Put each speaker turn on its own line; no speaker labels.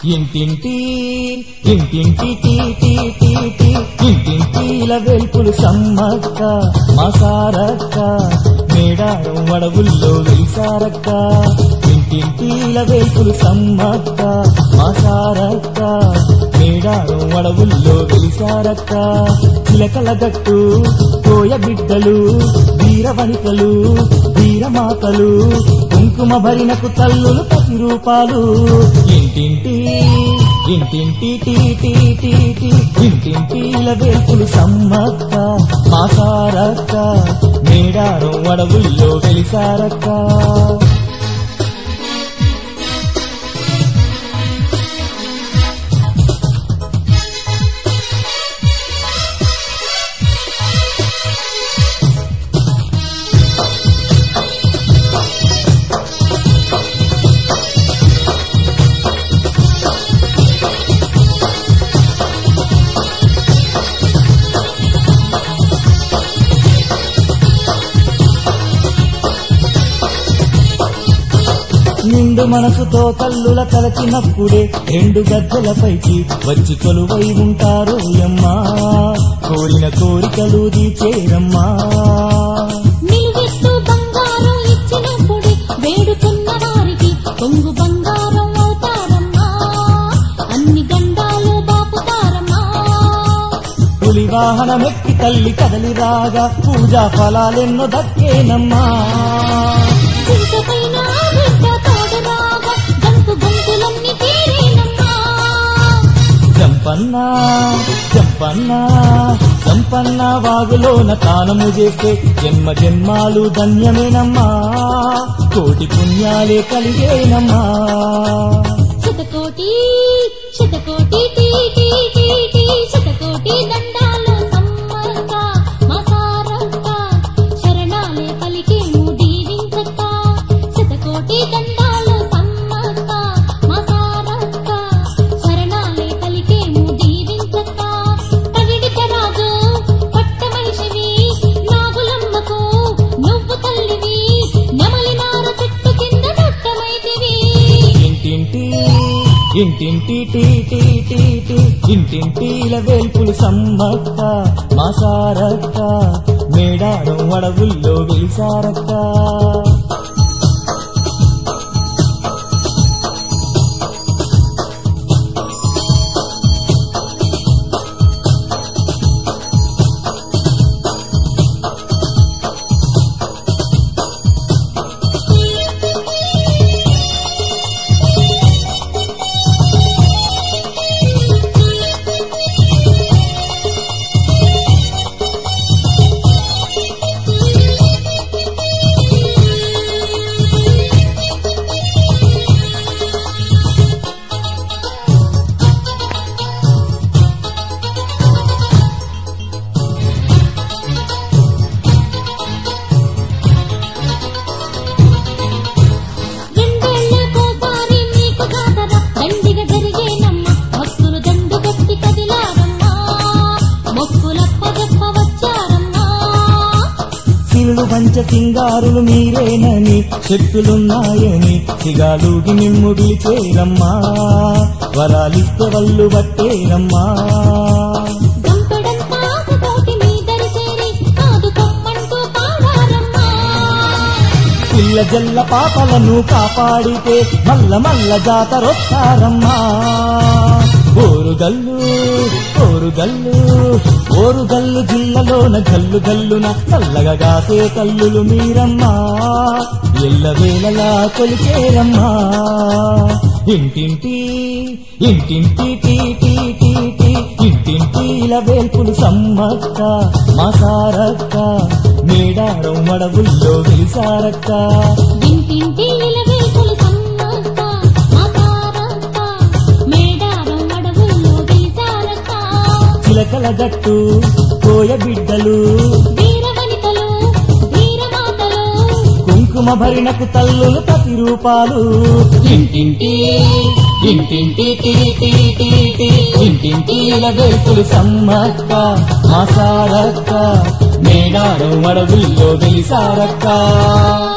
ఇంటింటి ఇంటింటి టీ టీ టీ టీ ఇంటింటిల వెల్పులు సమ్మక్క మా సారక్క మేడారం అడవుల్లో వెలిసారక్క ఇంటింటిల వెల్పులు సమ్మక్క మా సారక్క మేడారం అడవుల్లో వెలిసారక్క చిలకల గట్టు కోయ బిడ్డలు వీరవనితలు వీరమాతలు కుంకుమ భరినకు తల్లులు పతి రూపాలు ఇంటింటి ఇంటింటి టీ టీ టీ టీ ఇంటింటిల వేల్పులు సమ్మక్క మాసారక్క మేడారం అడవుల్లో వెలిసారక్క నిండు మనసుతో కల్లుల తలచినప్పుడే రెండు గద్దెలపైకి వచ్చి కొలువై ఉంటారు యమ్మా కోరిన కోరికలు తీర్చేరమ్మా
నిలువెత్తు బంగారం ఇచ్చినప్పుడే వేడుకున్న వారికి కొంగు బంగారం అవుతారమ్మా అన్ని గండాలు బాపుతారమ్మా
పులి వాహనమెక్కి తల్లి కదలి రాగా పూజా ఫలాలెన్నో దక్కేనమ్మా
చింతపైన బిడ్డ తోడురాగా గంతు గంతులన్నీ తీరేనమ్మా
జంపన్నా జంపన్నా జంపన్న వాగులోన తానము చేస్తే జన్మ జన్మాలు ధన్యమేనమ్మా కోటి పుణ్యాలే కలిగేనమ్మా
శతకోటి శతకోటి టీ టీ టీ టీ శతకోటి దండాలు సమ్మక్క మసారక్క శరణాలే పలికేము దీవించక్క శతకోటి దండాలు సమ్మక్క మసారక్క శరణాలే పలికేము దీవించక్క పగిడిత రాజు పట్టమనిషివి నాగులమ్మకు నువ్వు తల్లివి నెమలినార చెట్టు కింద దట్టమైతివి
ఇంటింటి ఇంటింటి టీ టీ టీ టీ ఇంటింటిల వేల్పులు సమ్మక్క మాసారక్క మేడారం అడవుల్లో వెలిసారక్క
రెండేళ్లకోసారి మీకు జాతర దండిగా జరిగేనమ్మ భక్తులు దండు కట్టి కదిలారమ్మా మొక్కులప్ప చెప్ప వచ్చారమ్మా
సిరులు పంచ సింగారులు మీరేనని శక్తులున్నాయని సిగాలుగి నిమ్ముడి చేరమ్మా వరాలిస్తే వల్లు పట్టేరమ్మా
గంపెడంతా కోటి మీ దరిచేరి ఆదుకొమ్మంటూ పాడారమ్మా
పిల్ల జల్ల పాపలను కాపాడితే మల్ల మల్ల జాతరొస్తారమ్మా ఓరుగల్లు ఓరుగల్లు ఓరుగల్లు జిల్లలోన గల్లు గల్లున చల్లగా కాసే కల్లులు మీరమ్మా ఎల్లవేళలా కొలిచేరమ్మా ఇంటింటి ఇంటింటి టీ టీ టీ టీ ఇంటింటిల వేల్పులు సమ్మక్క మాసారక్క మేడారం అడవుల్లో వెలిసారక్క
ఇంటింటి ఇలవేకులు సమ్మక్క మాతారక్క మేడారం అడవుల్లో వీసారక్క
చిలకల గట్టు కోయ బిడ్డలు
వీరవనితలు వీరమాతలు
కుంకుమ భరినకు తల్లులు ప్రతి రూపాలు ఇంటింటి ఇంటింటి టీ టీ టీ టీ ఇంటింటిల వేల్పులు సమ్మక్క మాసారక్క మేడారం అడవుల్లో వెలిసారక్క